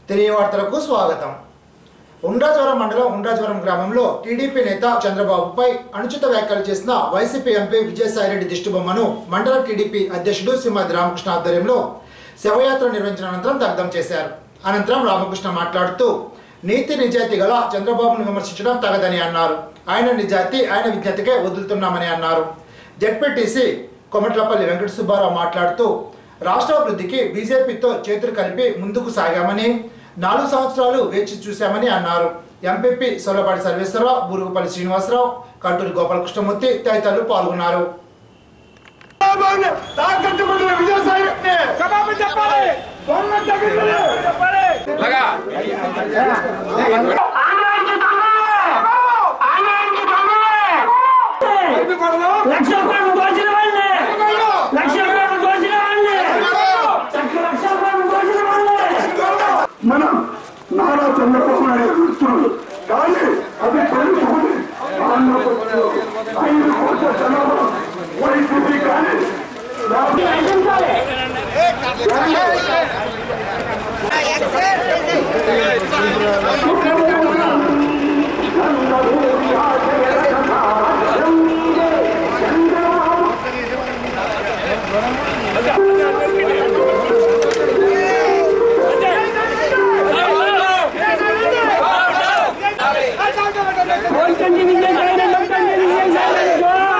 తెలియ వార్తలకు స్వాగతం ఉండ్రాజవరం మండలం ఉండ్రాజవరం గ్రామంలో టీడీపీ నేత చంద్రబాబుపై అనుచిత వ్యాఖ్యలు చేసిన వైసీపీ ఎంపీ విజయసాయిరెడ్డి దిష్టిబొమ్మను మండల టీడీపీ అధ్యక్షుడు సింహాద్రి రామకృష్ణ ఆధ్వర్యంలో శవయాత్ర నిర్వహించిన అనంతరం దగ్ధం చేశారు అనంతరం రామకృష్ణ మాట్లాడుతూ నీతి నిజాయితీ గల చంద్రబాబును విమర్శించడం తగదని అన్నారు ఆయన నిజాయితీ ఆయన విజ్ఞతకే వదులుతున్నామని అన్నారు జడ్పీటీసీ కొమట్లపల్లి వెంకట సుబ్బారావు మాట్లాడుతూ రాష్ట్ర అభివృద్ధికి బీజేపీతో చేతులు కలిపి ముందుకు సాగామని నాలుగు సంవత్సరాలు వేచి చూశామని అన్నారు ఎంపీపీ సొల్లపాటి సర్వేశ్వరరావు బూరుగుపల్లి శ్రీనివాసరావు కంటూరి గోపాలకృష్ణమూర్తి తదితరులు పాల్గొన్నారు తాకట్టుకున్న విజయసాయి రెడ్డి జవాబు చెప్పాలి దొంగ తగిలింది. చెప్పాలి లగా లక్ష రూపాయలు దోచిన వాళ్ళే లక్ష రూపాయలు దోచిన వాళ్ళే లక్ష లక్ష రూపాయలు దోచిన వాళ్ళే మనం నారా చంద్రబాబు నాయుడు చూస్తున్నాడు కానీ అది తెలుసుకుని ఆంధ్రప్రదేశ్లో ఐదు కోట్ల జనాభా వైసీపీ కానీ నటించాలి కోల్కంటి విజయసాయి నొక్కంటి విజయసాయి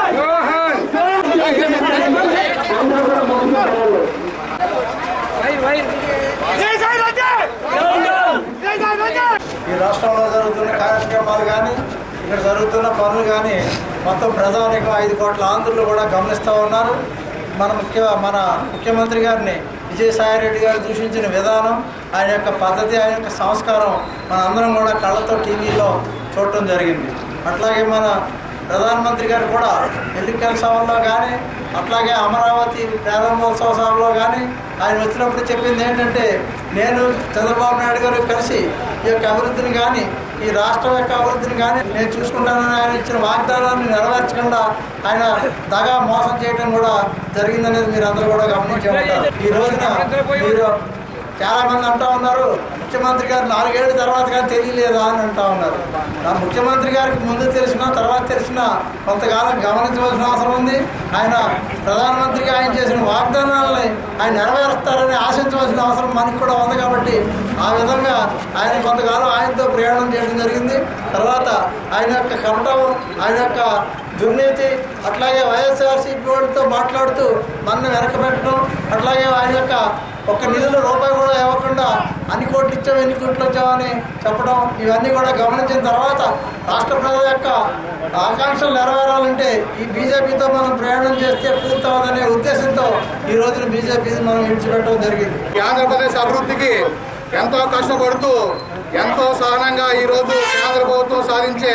ఈ రాష్ట్రంలో జరుగుతున్న కార్యక్రమాలు కానీ ఇక్కడ జరుగుతున్న పనులు కానీ మొత్తం ప్రధానికం ఐదు కోట్ల ఆంధ్రులు కూడా గమనిస్తూ ఉన్నారు మన ముఖ్య మన ముఖ్యమంత్రి గారిని విజయసాయిరెడ్డి గారు దూషించిన విధానం ఆయన యొక్క పద్ధతి ఆయన యొక్క సంస్కారం మన అందరం కూడా కళ్ళతో టీవీలో చూడటం జరిగింది అట్లాగే మన ప్రధానమంత్రి గారు కూడా ఎన్నికల సభల్లో కానీ అట్లాగే అమరావతి ప్రారంభోత్సవ సభలో కానీ ఆయన వచ్చినప్పుడు చెప్పింది ఏంటంటే నేను చంద్రబాబు నాయుడు గారు కలిసి ఈ యొక్క అభివృద్ధిని కానీ ఈ రాష్ట్రం యొక్క అభివృద్ధిని కానీ నేను చూసుకుంటానని ఆయన ఇచ్చిన వాగ్దానాన్ని నెరవేర్చకుండా ఆయన దగా మోసం చేయడం కూడా జరిగిందనేది మీరు అందరూ కూడా గమనించే ఉంటారు ఈ రోజున మీరు చాలా మంది అంటా ఉన్నారు ముఖ్యమంత్రి గారు నాలుగేళ్ల తర్వాత కానీ తెలియలేదా అని అంటా ఉన్నారు నా ముఖ్యమంత్రి గారికి ముందు తెలిసిన తర్వాత తెలిసిన కొంతకాలం గమనించవలసిన అవసరం ఉంది ఆయన ప్రధానమంత్రిగా ఆయన చేసిన వాగ్దానాలని ఆయన నెరవేరుస్తారని ఆశించవలసిన అవసరం మనకి కూడా ఉంది కాబట్టి ఆ విధంగా ఆయన కొంతకాలం ఆయనతో ప్రయాణం చేయడం జరిగింది తర్వాత ఆయన యొక్క కమటం ఆయన యొక్క దుర్నీతి అట్లాగే వైఎస్ఆర్సీపీ వాళ్ళతో మాట్లాడుతూ మన వెనకబెట్టడం అట్లాగే ఆయన యొక్క ఒక్క నిధులు రూపాయి కూడా ఇవ్వకుండా అన్ని కోట్లు ఇచ్చాం ఎన్ని కోట్లు వచ్చామని చెప్పడం ఇవన్నీ కూడా గమనించిన తర్వాత రాష్ట్ర ప్రజల యొక్క ఆకాంక్షలు నెరవేరాలంటే ఈ బీజేపీతో మనం ప్రయాణం చేస్తే పూర్తవదనే ఉద్దేశంతో ఈ రోజున బీజేపీని మనం విడిచిపెట్టడం జరిగింది ఈ ఆంధ్రప్రదేశ్ అభివృద్ధికి ఎంతో కష్టపడుతూ ఎంతో సహనంగా ఈరోజు కేంద్ర ప్రభుత్వం సాధించే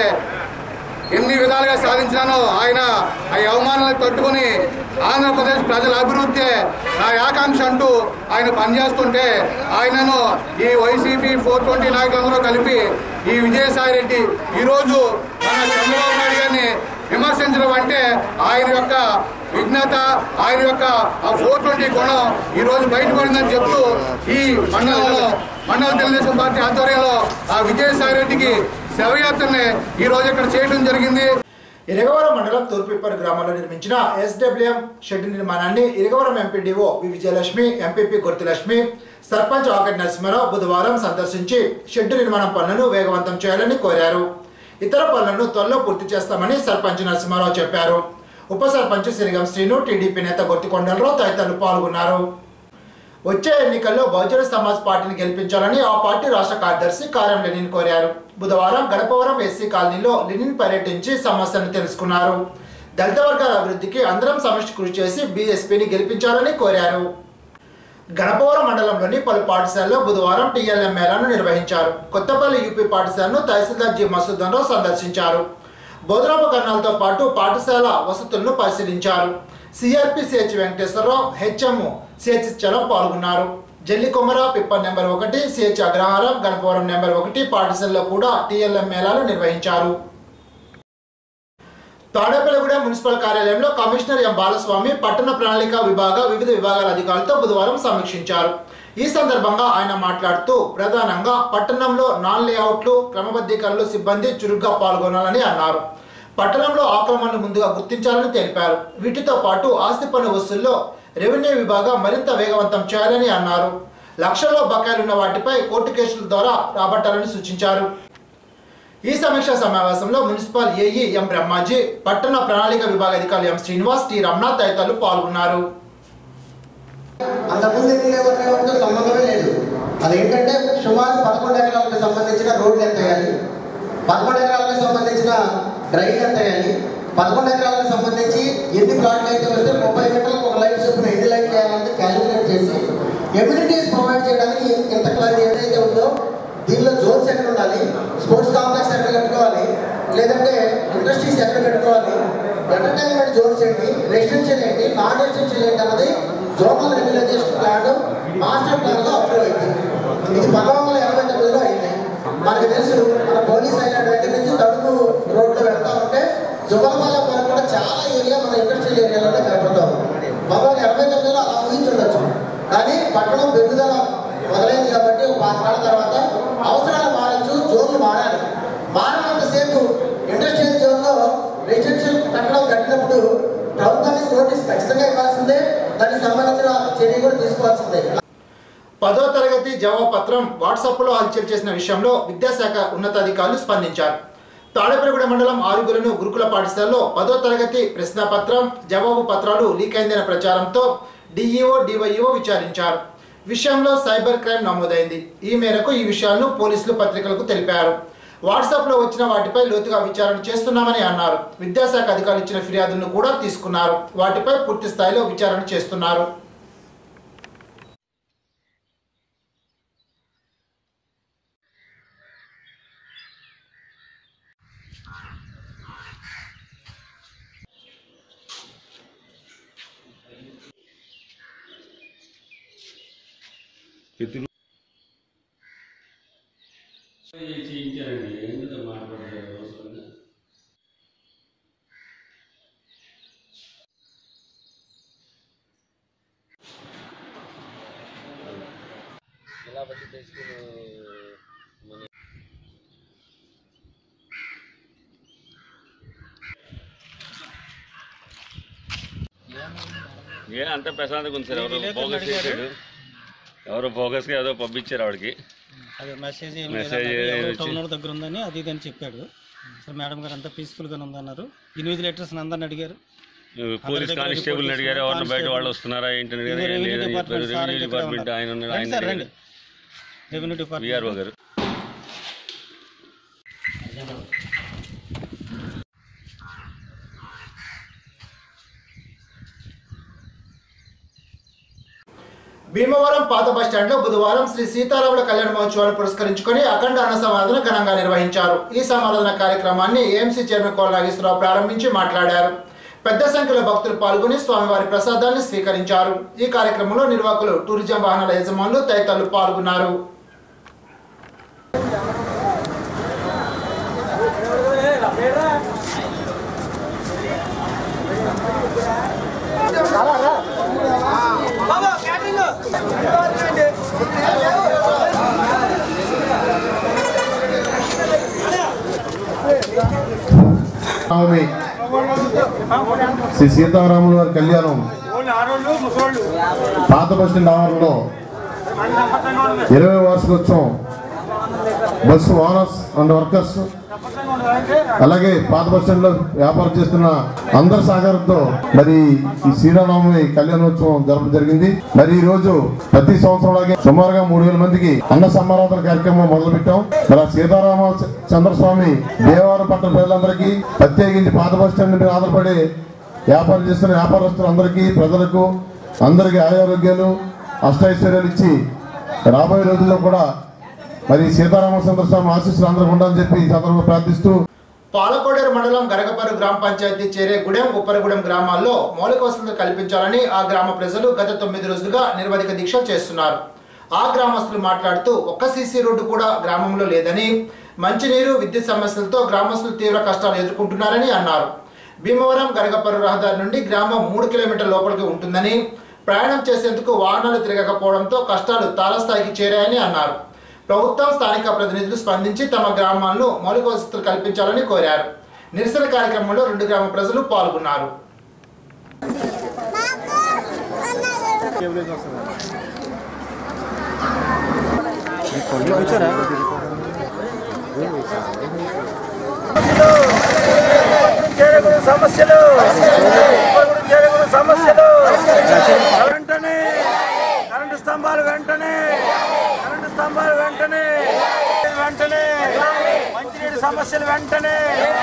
ఎన్ని విధాలుగా సాధించినానో ఆయన ఆ అవమానాలను తట్టుకొని ఆంధ్రప్రదేశ్ ప్రజల అభివృద్ధి నా ఆకాంక్ష అంటూ ఆయన పనిచేస్తుంటే ఆయనను ఈ వైసీపీ ఫోర్ ట్వంటీ నాయకులందరూ కలిపి ఈ విజయసాయి రెడ్డి ఈరోజు మన చంద్రబాబు నాయుడు గారిని విమర్శించడం అంటే ఆయన యొక్క విఘ్నత ఆయన యొక్క ఆ ఫోర్ ట్వంటీ గుణం ఈ రోజు బయటపడిందని చెప్తూ ఈ మండలంలో మండల తెలుగుదేశం పార్టీ ఆధ్వర్యంలో ఆ విజయసాయి రెడ్డికి శవయాత్రని ఈ రోజు ఇక్కడ చేయడం జరిగింది ఇరగవరం మండలం తూర్పిప్పర్ గ్రామంలో నిర్మించిన ఎస్డబ్ల్యూఎం షెడ్ నిర్మాణాన్ని Iragavaram MPDO V Vijayalakshmi MPP Gurtulakshmi sarpanch Agad Narasimharao బుధవారం సందర్శించి షెడ్ నిర్మాణం పనులను వేగవంతం చేయాలని కోరారు ఇతర పనులను త్వరలో పూర్తి చేస్తామని సర్పంచ్ నరసింహారావు చెప్పారు ఉప సర్పంచ్ సిరిగం శ్రీను టీడీపీ నేత గొత్తికొండలరావు తదితరులు పాల్గొన్నారు వచ్చే ఎన్నికల్లో బహుజన సమాజ్ పార్టీని గెలిపించాలని ఆ పార్టీ రాష్ట్ర కార్యదర్శి కారం లెనిన్ కోరారు బుధవారం గణపవరం ఎస్సీ కాలనీలో లెనిన్ పర్యటించి సమస్యలను తెలుసుకున్నారు దళిత వర్గాల అభివృద్ధికి అందరం సమిష్టి కృషి చేసి బీఎస్పీని గెలిపించాలని కోరారు గణపవరం మండలంలోని పలు పాఠశాలలో బుధవారం టీఎల్ఎం మేళాను నిర్వహించారు కొత్తపల్లి యూపీ పాఠశాలను తహసీల్దార్ జి మసూదన్ రావు సందర్శించారు బోధనోపకరణాలతో పాటు పాఠశాల వసతులను పరిశీలించారు CRP CH Venkateswararao HM CH Chalam పాల్గొన్నారు జల్లికొమర పిప్పర్ నెంబర్ ఒకటి సిహెచ్ అగ్రహారం గణపవరం నెంబర్ ఒకటి పాఠశాలలో కూడా టీఎల్ఎం మేళాలు నిర్వహించారు తాడేపల్లిగూడెం మున్సిపల్ కార్యాలయంలో కమిషనర్ ఎం బాలస్వామి పట్టణ ప్రణాళిక విభాగ వివిధ విభాగాల అధికారులతో బుధవారం సమీక్షించారు ఈ సందర్భంగా ఆయన మాట్లాడుతూ ప్రధానంగా పట్టణంలో నాన్ లేఅవుట్లు క్రమబద్ధీకరణలో సిబ్బంది చురుగ్గా పాల్గొనాలని అన్నారు పట్టణంలో ఆక్రమణలు ముందుగా గుర్తించాలని తెలిపారు వీటితో పాటు ఆస్తి పన్ను వసూల్లో రెవెన్యూ విభాగం మరింత వేగవంతం చేయాలని అన్నారు లక్షల్లో బకాయిలున్న వాటిపై కోర్టు కేసుల ద్వారా రాబట్టాలని సూచించారు ఈ సమీక్ష సమావేశంలో మున్సిపల్ ఏఈ ఎం బ్రహ్మాజీ పట్టణ ప్రణాళిక విభాగ అధికారులు ఎం శ్రీనివాస్ టి రమణ తదితరులు పాల్గొన్నారు అంతకుముందు ఎన్ని లేవర్ లేఅవుట్తో సంబంధమే లేదు అదేంటంటే సుమారు పదకొండు ఎకరాలకు సంబంధించిన రోడ్లు ఎంత వేయాలి పదకొండు ఎకరాలకు సంబంధించిన డ్రైన్ ఎంత వేయాలి పదకొండు ఎకరాలకు సంబంధించి ఎన్ని ప్లాట్లు అయితే వస్తే ముప్పై గంటలకు ఒక లైన్ చొప్పున ఎన్ని లైన్ చేయాలని క్యాలిక్యులేట్ చేసి ఎమ్యూనిటీస్ ప్రొవైడ్ చేయడానికి ఎంత క్లాస్ ఏదైతే ఉందో దీనిలో జోన్స్ ఎక్కడ ఉండాలి స్పోర్ట్స్ కాంప్లెక్స్ ఎక్కడ కట్టుకోవాలి లేదంటే ఇండస్ట్రీస్ ఎక్కడ కట్టుకోవాలి ఎంటర్టైన్మెంట్ జోన్స్ ఏంటి రెసిడెన్షియల్ ఏంటి నాన్ రెసిడెన్షియల్ ఏంటి అన్నది zonal regularisation plan master plan లో అప్రూవ్ అయింది ఇది పంతొమ్మిది వందల ఎనభై తొమ్మిదిలో అయింది మనకు తెలుసు మన పోలీస్ ఐలాండ్ దగ్గర నుంచి తడుపు రోడ్లో వెళ్తా ఉంటే జుగలపాలెం వరకు కూడా చాలా ఏరియా మన ఇండస్ట్రియల్ ఏరియాలోనే కనపడతాం పంతొమ్మిది వందల ఎనభై తొమ్మిదిలో అలా ఊహించుండొచ్చు కానీ పట్టణం పెరుగుదల మొదలైంది కాబట్టి ఒక పాతికాల తర్వాత అవసరాలు మారచ్చు జోన్లు మారాలి మారినంతసేపు ఇండస్ట్రియల్ జోన్లో రెసిడెన్షియల్ కట్టడం కట్టినప్పుడు ప్రభుత్వానికి నోటీస్ ఖచ్చితంగా ఇవ్వాల్సిందే దానికి సంబంధించిన చర్య కూడా తీసుకోవాల్సిందే పదో తరగతి జవాబుపత్రం వాట్సాప్లో హల్చల్ చేసిన విషయంలో విద్యాశాఖ ఉన్నతాధికారులు స్పందించారు తాడేపల్లిగూడ మండలం ఆరుగులను గురుకుల పాఠశాలలో పదో తరగతి ప్రశ్నపత్రం జవాబు పత్రాలు లీక్ అయిందనే ప్రచారంతో డిఈఓ డివైఓ విచారించారు విషయంలో సైబర్ క్రైమ్ నమోదైంది ఈ మేరకు ఈ విషయాలను పోలీసులు పత్రికలకు తెలిపారు వాట్సాప్లో వచ్చిన వాటిపై లోతుగా విచారణ చేస్తున్నామని అన్నారు విద్యాశాఖ అధికారులు ఇచ్చిన ఫిర్యాదులను కూడా తీసుకున్నారు వాటిపై పూర్తి స్థాయిలో విచారణ చేస్తున్నారు చేయించారండి ఎందుకు మాట్లాడతారు అవసరంగా ఎలా బట్టి తెచ్చుకుని మన ఏ అంత ప్రశాంతంగా ఉంది సార్ ఎవరు ఫోకస్ చేశాడు ఎవరు ఫోకస్గా ఏదో పంపించారు ఆవిడకి అది మెసేజ్ ఏం మెసేజ్ లేదంట. ఎవరో వచ్చి- టౌన్ వాళ్ళ దగ్గర ఉందని అది ఇది అని చెప్పాడు సరే మేడం గారు అంతా పీస్ఫుల్గానే ఉందన్నారు ఇన్విజిలేటర్స్ అందరిని అడిగారు పోలీస్ దగ్గర కానిస్టేబుల్ రిపోర్ట్ అడిగారు ఎవరిని బయట కానిస్టేబుల్. వాళ్ళు వస్తున్నారా ఏంటి అని అడిగారు. ఇదిగో రెవెన్యూ లేదని చెప్పారు డిపార్ట్మెంట్ సార్ రెవెన్యూ ఇక్కడే డిపార్ట్మెంట్ ఉన్నారు. ఆయన ఉన్నారు, రండి ఆయన సార్, అడిగారు. రండి రెవెన్యూ డిపార్ట్మెంట్ విఆర్ఓ గారు భీమవరం పాత బస్టాండ్లో బుధవారం శ్రీ సీతారాముల కళ్యాణ మహోత్సవాన్ని పురస్కరించుకొని అఖండ అన్న సమారాధన ఘనంగా నిర్వహించారు ఈ సమారాధన కార్యక్రమాన్ని ఏఎంసీ చైర్మన్ కోల నాగేశ్వరరావు ప్రారంభించి మాట్లాడారు పెద్ద సంఖ్యలో భక్తులు పాల్గొని స్వామివారి ప్రసాదాన్ని స్వీకరించారు ఈ కార్యక్రమంలో నిర్వాహకులు టూరిజం వాహనాల యజమానులు తదితరులు పాల్గొన్నారు స్వామి శ్రీ సీతారాముల వారి కళ్యాణం పాత బస్ స్టాండ్ ఆవరణలో ఇరవై వార్షికోత్సవం బస్సు ఓనర్స్ అండ్ వర్కర్స్ అలాగే పాత బస్ స్టాండ్ లో వ్యాపారం చేస్తున్న అందరి సహకారంతో మరి ఈ శ్రీరామనవమి కళ్యాణోత్సవం జరపడం జరిగింది మరి ఈ రోజు ప్రతి సంవత్సరం లాగే సుమారుగా మూడు వేల మందికి అన్న సమారాధన కార్యక్రమం మొదలు పెట్టాం మరి ఆ సీతారామ చంద్రస్వామి దేవాలయం పట్టణ ప్రజలందరికీ ప్రత్యేకించి పాత బస్ స్టాండ్ మీద ఆధారపడి వ్యాపారం చేస్తున్న వ్యాపారస్తులందరికీ ప్రజలకు అందరికీ ఆరోగ్యాలు అష్టైశ్వర్యాలు ఇచ్చి రాబోయే రోజుల్లో కూడా మరి సీతారామచంద్ర స్వామి ఆశీస్సులు అందరికి ఉండాలని చెప్పి ఈ సందర్భంగా ప్రార్థిస్తూ పాలకోడేరు మండలం గరగపర్రు గ్రామ పంచాయతీ చేరేగూడెం ఉప్పరగూడెం గ్రామాల్లో మౌలిక వసతులు కల్పించాలని ఆ గ్రామ ప్రజలు గత తొమ్మిది రోజులుగా నిర్వధిక దీక్ష చేస్తున్నారు ఆ గ్రామస్తులు మాట్లాడుతూ ఒక్క సీసీ రోడ్డు కూడా గ్రామంలో లేదని మంచినీరు విద్యుత్ సమస్యలతో గ్రామస్తులు తీవ్ర కష్టాలు ఎదుర్కొంటున్నారని అన్నారు భీమవరం గరగపర్రు రహదారి నుండి గ్రామం మూడు కిలోమీటర్ల లోపలికి ఉంటుందని ప్రయాణం చేసేందుకు వాహనాలు తిరగకపోవడంతో కష్టాలు తారస్థాయికి చేరాయని అన్నారు ప్రభుత్వం స్థానిక ప్రతినిధులు స్పందించి తమ గ్రామాలను మౌలిక వసతులు కల్పించాలని కోరారు నిరసన కార్యక్రమంలో రెండు గ్రామ ప్రజలు పాల్గొన్నారు చేరకూడదు సమస్యలు చేరకూడదు సమస్యలు వెంటనే కరెంటు స్తంభాలు వెంటనే కరెంటు స్తంభాలు వెంటనే వెంటనే మంచినీటి సమస్యలు వెంటనే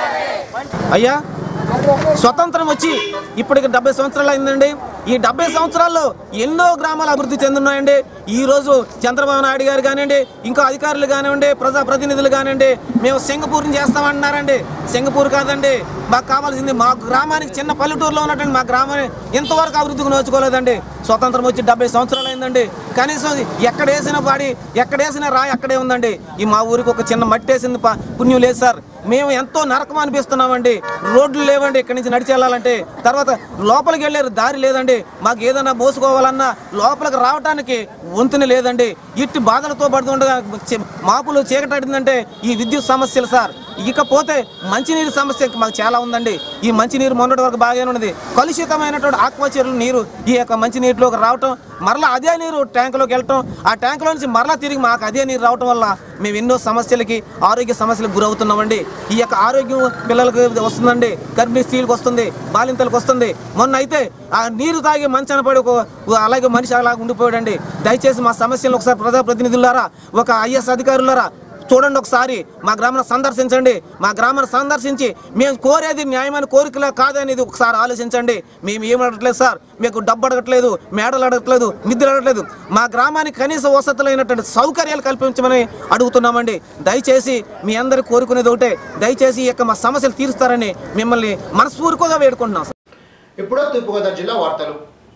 అయ్యా స్వతంత్రం వచ్చి ఇప్పటికి డెబ్బై సంవత్సరాలు అయిందండి ఈ డెబ్బై సంవత్సరాల్లో ఎన్నో గ్రామాలు అభివృద్ధి చెందున్నాయండి ఈ రోజు చంద్రబాబు నాయుడు గారు కానివ్వండి ఇంకా అధికారులు కానివ్వండి ప్రజా ప్రతినిధులు కానివ్వండి మేము సింగపూర్ని చేస్తామంటున్నారండి సింగపూర్ కాదండి మాకు కావాల్సింది మా గ్రామానికి చిన్న పల్లెటూరులో ఉన్నటువంటి మా గ్రామాన్ని ఇంతవరకు అభివృద్ధికి నోచుకోలేదండి స్వతంత్రం వచ్చి డెబ్బై సంవత్సరాలు అయిందండి కనీసం ఎక్కడ వేసిన పాడి ఎక్కడ వేసిన రాయి అక్కడే ఉందండి ఈ మా ఊరికి ఒక చిన్న మట్టి వేసింది ప- పుణ్యం లేదు సార్ మేము ఎంతో నరకం అనిపిస్తున్నామండి రోడ్లు లేవండి ఇక్కడి నుంచి నడిచి వెళ్ళాలంటే తర్వాత లోపలికి వెళ్ళారు దారి లేదండి మాకు ఏదైనా మోసుకోవాలన్నా లోపలికి రావడానికి వంతుని లేదండి ఇట్టి బాధలతో పడుతుండగా చి- మాపులు చీకటడిందంటే ఈ విద్యుత్ సమస్యలు సార్ ఇకపోతే మంచినీరు సమస్య మాకు చాలా ఉందండి ఈ మంచినీరు మొన్నటి వరకు బాగానే ఉన్నది కలుషితమైనటువంటి ఆక్వాచర్ల నీరు ఈ యొక్క మంచినీటిలోకి రావటం మరలా అదే నీరు ట్యాంకులోకి వెళ్ళటం ఆ ట్యాంకులో నుంచి మరలా తిరిగి మాకు అదే నీరు రావటం వల్ల మేము ఎన్నో సమస్యలకి ఆరోగ్య సమస్యలకు గురవుతున్నామండి ఈ యొక్క ఆరోగ్యం పిల్లలకు వస్తుందండి గర్భిణీ స్త్రీలకు వస్తుంది బాలింతలకు వస్తుంది మొన్న అయితే ఆ నీరు తాగి మంచాన పడి ఒక అలాగే మనిషి అలాగ ఉండిపోయాడండి దయచేసి మా సమస్యలను ఒకసారి ప్రజాప్రతినిధులారా ఒక ఐఎస్ అధికారులారా చూడండి ఒకసారి మా గ్రామాన్ని సందర్శించండి మా గ్రామాన్ని సందర్శించి మేము కోరేది న్యాయమైన కోరికలా కాదనేది ఒకసారి ఆలోచించండి మేము ఏం అడగట్లేదు సార్ మీకు డబ్బు అడగట్లేదు మేడలు అడగట్లేదు మిద్దెలు అడగట్లేదు మా గ్రామానికి కనీస వసతులైనటువంటి సౌకర్యాలు కల్పించమని అడుగుతున్నామండి దయచేసి మీ అందరు కోరుకునేది ఒకటే దయచేసి ఈ యొక్క మా సమస్యలు తీరుస్తారని మిమ్మల్ని మనస్ఫూర్తిగా వేడుకుంటున్నాం సార్ ఇప్పుడు తూర్పుగోదావరి జిల్లా వార్తలు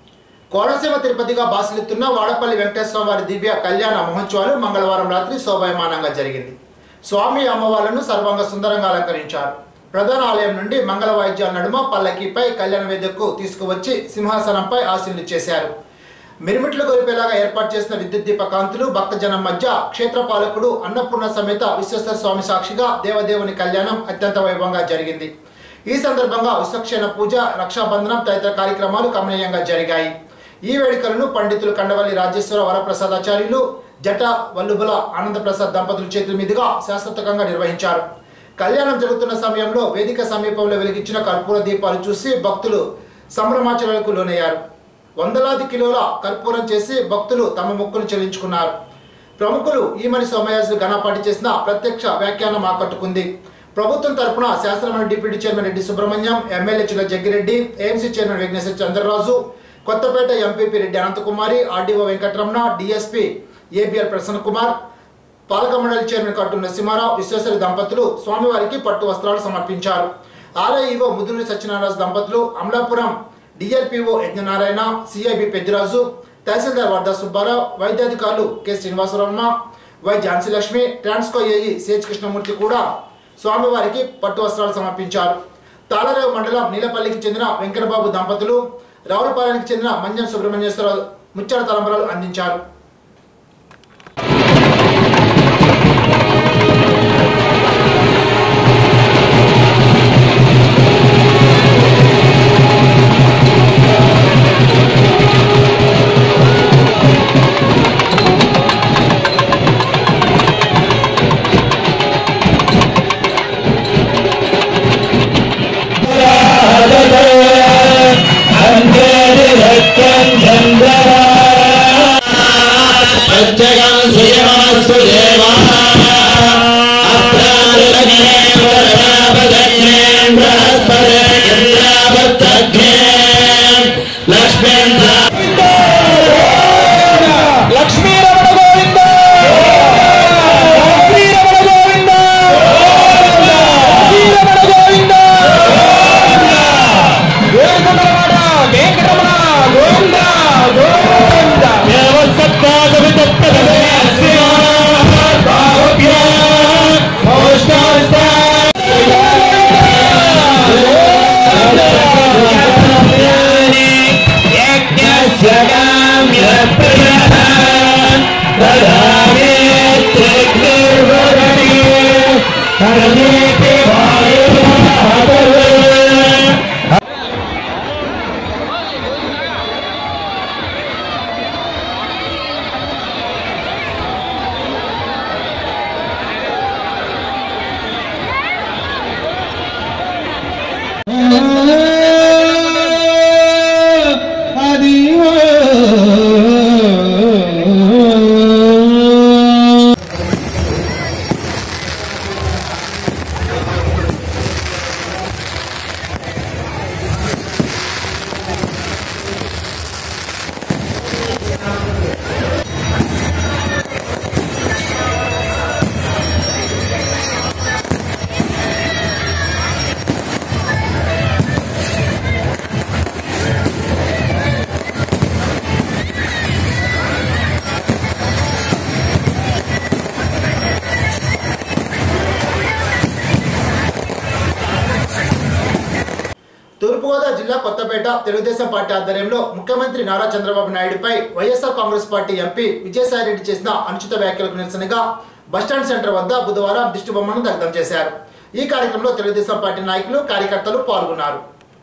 కోనసీమ తిరుపతిగా బాసిలెత్తున్న వాడపల్లి వెంకటేశ్వర వారి దివ్య కళ్యాణ మహోత్సవాలు మంగళవారం రాత్రి శోభాయమానంగా జరిగింది స్వామి అమ్మవార్లను సర్వంగ సుందరంగా అలంకరించారు ప్రధాన ఆలయం నుండి మంగళ వాయిద్యాల నడుమ పల్లకిపై కళ్యాణ వేదికకు తీసుకువచ్చి సింహాసనంపై ఆశీనులు చేశారు మిరుమిట్లు గొలిపేలాగా ఏర్పాటు చేసిన విద్యుత్ దీప కాంతులు భక్తజనం మధ్య క్షేత్రపాలకుడు అన్నపూర్ణ సమేత విశ్వేశ్వర స్వామి సాక్షిగా దేవదేవుని కళ్యాణం అత్యంత వైభవంగా జరిగింది ఈ సందర్భంగా విశ్వక్షేణ పూజ రక్షాబంధనం తదితర కార్యక్రమాలు కమనీయంగా జరిగాయి ఈ వేడుకలను పండితులు కండవల్లి రాజేశ్వర వరప్రసాదాచార్యులు జట వల్లుబుల ఆనందప్రసాద్ దంపతుల చేతుల మీదుగా శాశ్వతంగా నిర్వహించారు కళ్యాణం జరుగుతున్న సమయంలో వేదిక సమీపంలో వెలిగించిన కర్పూర దీపాలు చూసి భక్తులు సంభ్రమాచరణకు లోనయ్యారు వందలాది కిలోల కర్పూరం చేసి భక్తులు తమ మొక్కును చెల్లించుకున్నారు ప్రముఖులు ఈమని సోమయాజులు ఘనపాటి చేసిన ప్రత్యక్ష వ్యాఖ్యానం ఆకట్టుకుంది ప్రభుత్వం తరపున శాసనమండలి deputy chairman Reddy Subrahmanyam MLA Chilla Jaggireddy AMC chairman Vighneswara Chandraraju Kothapeta MPP Reddy Anantakumari RDO Venkataramana DSP ABR Prasanna Kumar పాలక మండలి చైర్మన్ కట్టు నరసింహారావు విశ్వేశ్వరి దంపతులు స్వామివారికి పట్టు వస్త్రాలు సమర్పించారు ఆలయ ఈవో ముదురు సత్యనారాయణ దంపతులు అమలాపురం డిఎల్పిఓ యజ్ఞనారాయణ సిఐబి పెద్దిరాజు తహసీల్దార్ వర్ధ సుబ్బారావు వైద్యాధికారులు K Srinivasarao Y Jhansi Lakshmi Transco AE CH Krishnamurthy కూడా స్వామివారికి పట్టు వస్త్రాలు సమర్పించారు తాళరేవు మండలం నీలపల్లికి చెందిన వెంకటబాబు దంపతులు రావులపాలెనికి చెందిన మంజం సుబ్రహ్మణ్యేశ్వరరావు ముచ్చట తలంబరాలు అందించారు అంజలి రక్తం చంద్ర తూర్పుగోదావరి జిల్లా కొత్తపేట తెలుగుదేశం పార్టీ ఆధ్వర్యంలో ముఖ్యమంత్రి నారా చంద్రబాబు నాయుడుపై YSR Congress party MP Vijayasaireddy చేసిన అనుచిత వ్యాఖ్యలకు నిరసనగా బస్టాండ్ సెంటర్ వద్ద బుధవారం దిష్టి బొమ్మను దగ్ధం చేశారు ఈ కార్యక్రమంలో తెలుగుదేశం పార్టీ నాయకులు కార్యకర్తలు పాల్గొన్నారు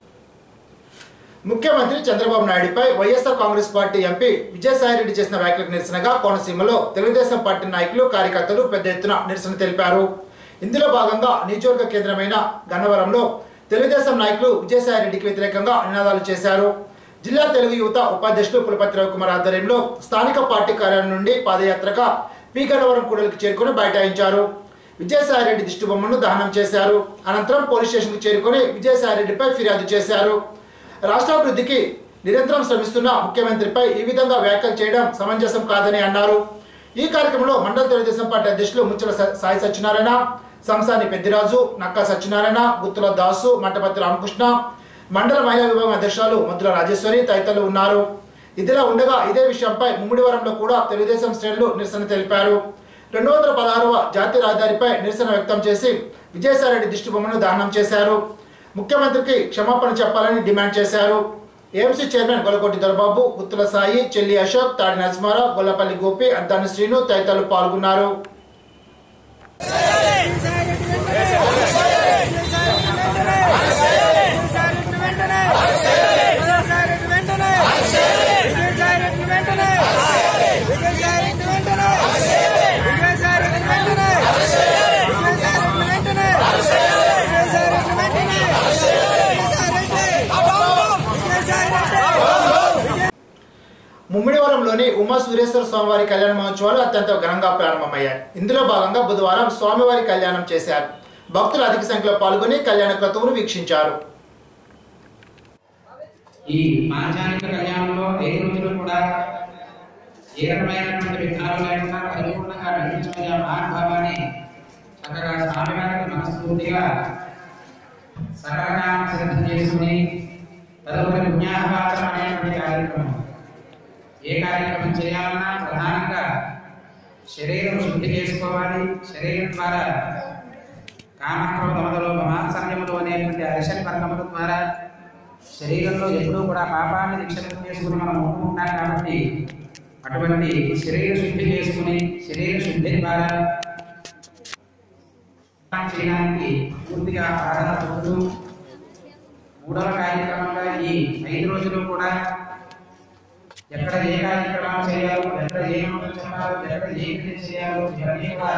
ముఖ్యమంత్రి చంద్రబాబు నాయుడుపై YSR Congress party MP Vijayasaireddy చేసిన వ్యాఖ్యలకు నిరసనగా కోనసీమలో తెలుగుదేశం పార్టీ నాయకులు కార్యకర్తలు పెద్ద ఎత్తున నిరసన తెలిపారు ఇందులో భాగంగా నియోజకవర్గ కేంద్రమైన గన్నవరంలో తెలుగుదేశం నాయకులు విజయసాయిరెడ్డికి వ్యతిరేకంగా నినాదాలు చేశారు జిల్లా తెలుగు యువత ఉపాధ్యక్షులు పులపతి రవికుమార్ ఆధ్వర్యంలో స్థానిక పార్టీ కార్యాలయం నుండి పాదయాత్రగా పి గన్నవరం కూడలికి చేరుకుని బైఠాయించారు విజయసాయిరెడ్డి దిష్టి బొమ్మను దహనం చేశారు అనంతరం పోలీస్ స్టేషన్కు చేరుకుని విజయసాయిరెడ్డిపై ఫిర్యాదు చేశారు రాష్ట్రాభివృద్ధికి నిరంతరం శ్రమిస్తున్న ముఖ్యమంత్రిపై ఈ విధంగా వ్యాఖ్యలు చేయడం సమంజసం కాదని అన్నారు ఈ కార్యక్రమంలో మండల తెలుగుదేశం పార్టీ అధ్యక్షులు ముచ్చల స- సాయి సత్యనారాయణ సంసాని పెద్దిరాజు నక్కా సత్యనారాయణ గుత్తుల దాసు మంటపతి రామకృష్ణ మండల మహిళా విభాగం అధ్యక్షురాలు ముద్దుల రాజేశ్వరి తదితరులు ఉన్నారు ఇదిలా ఉండగా ఇదే విషయంపై ముమ్మిడివరంలో కూడా తెలుగుదేశం శ్రేణులు నిరసన తెలిపారు రెండు వందల పదహారవ జాతీయ రహదారిపై నిరసన వ్యక్తం చేసి విజయసాయిరెడ్డి దిష్టి బొమ్మను దానం చేశారు ముఖ్యమంత్రికి క్షమాపణ చెప్పాలని డిమాండ్ చేశారు ఏఎంసీ చైర్మన్ గొలకోటి దొరబాబు గుత్తుల సాయి చెల్లి అశోక్ తాడి నరసింహారావు గొల్లపల్లి గోపి అద్దాని శ్రీను తదితరులు పాల్గొన్నారు ముమ్మిడివరంలోని ఉమా సూర్యేశ్వర స్వామివారి కళ్యాణ మహోత్సవాలు అత్యంత ఘనంగా ప్రారంభమయ్యాయి ఇందులో భాగంగా బుధవారం స్వామివారి కళ్యాణం చేశారు భక్తులు అధిక సంఖ్యలో పాల్గొని కళ్యాణ క్రతువును వీక్షించారు ఈ పాంచాలిక కళ్యాణంలో ఐదు రోజులు కూడా ఏ రకమైనటువంటి విఘ్నాలు లేకుండా పరిపూర్ణంగా నడిపించమని ఆ మహానుభావాన్ని చక్కగా స్వామివారికి మనస్ఫూర్తిగా సకలంగా సిద్ధం చేసుకుని తదుపరి పుణ్యాహవాచనం అనేటువంటి కార్యక్రమం ఏ కార్యక్రమం చేయాలన్నా ప్రధానంగా శరీరం శుద్ధి చేసుకోవాలి శరీరం ద్వారా కామక్రోధములలో మమాత్సర్యములు అనేటువంటి అరిషడ్ వర్గముల ద్వారా శరీరంలో ఎప్పుడూ కూడా పాపాన్ని నిక్షేపం చేసుకుని మనం ఉంటున్నాం కాబట్టి అటువంటి శరీర శుద్ధి చేసుకుని శరీర శుద్ధి ద్వారా చేయడానికి పూర్తిగా ఆరాధన పొందుతూ మూడవ కార్యక్రమంగా ఈ ఐదు రోజులు కూడా ఎక్కడ ఏ కార్యక్రమాలు చేయాలో ఎక్కడ ఏ మంత్రం చెప్పాలో ఎక్కడ ఏ క్రియ చేయాలో ఇవన్నీ కూడా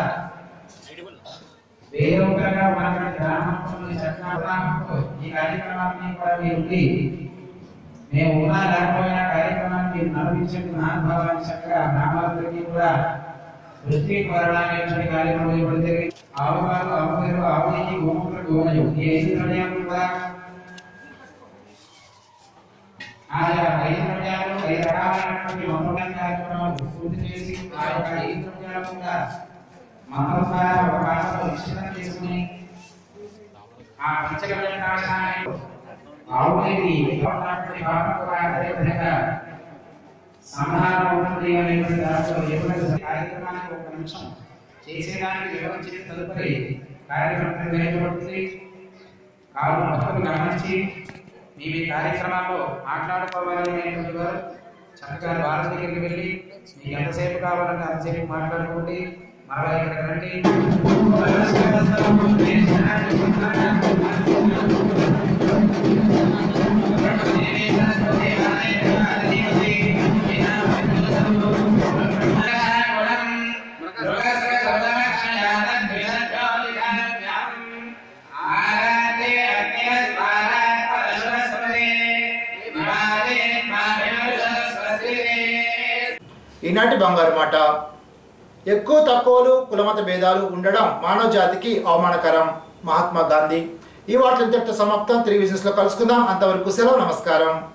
వేరొకగా ఉన్నటువంటి గ్రామంలో చక్రాలతో ఈ కార్యక్రమాన్ని కూడా మీరు ఉండి మేము ఉన్నా లేకపోయినా కార్యక్రమాన్ని మీరు నడిపించండి మహానుభావాన్ని చక్కగా గ్రామాలకి కూడా వృత్తి కోరడానికి కార్యక్రమం ఇవ్వడం జరిగింది ఆవుగారు ఆవుగారు ఆవు నెయ్యి గోములు గోమయం ఈ ఐదు నిర్ణయాలు కూడా ఆయా ఐదు నిర్ణయాలు ఐదు రకాలైనటువంటి మంత్రమైన కార్యక్రమాలు పూర్తి చేసి ఆ యొక్క ఐదు నిర్ణయాలు కూడా మంత్రం ద్వారా ఒక భాషలో నిశ్చితం చేసుకుని ఆ పంచగవ్య నాశనాన్ని ఆవునేది ఉన్నటువంటి భావన కూడా అదే విధంగా సమాధానం ఉంటుంది అనేటువంటి దాంట్లో ఎటువంటి కార్యక్రమానికి ఒక నిమిషం చేసేదానికి వివరించిన తదుపరి కార్యక్రమం నిర్వహించబడుతుంది కావున భక్తులు గమనించి మీ మీ కార్యక్రమాల్లో మాట్లాడుకోవాలి అనేటువంటి వారు చక్కగా ద్వారం దగ్గరికి వెళ్ళి మీకు ఎంతసేపు కావాలంటే అంతసేపు మాట్లాడుకోండి మరలా ఇక్కడ రండి ఈనాటి బంగారు మాట ఎక్కువ తక్కువలు కులమత భేదాలు ఉండడం మానవ జాతికి అవమానకరం మహాత్మా గాంధీ ఈ వార్తలు ఇంతటితో సమాప్తం త్రీ విజన్స్ లో కలుసుకుందాం అంతవరకు సెలవు నమస్కారం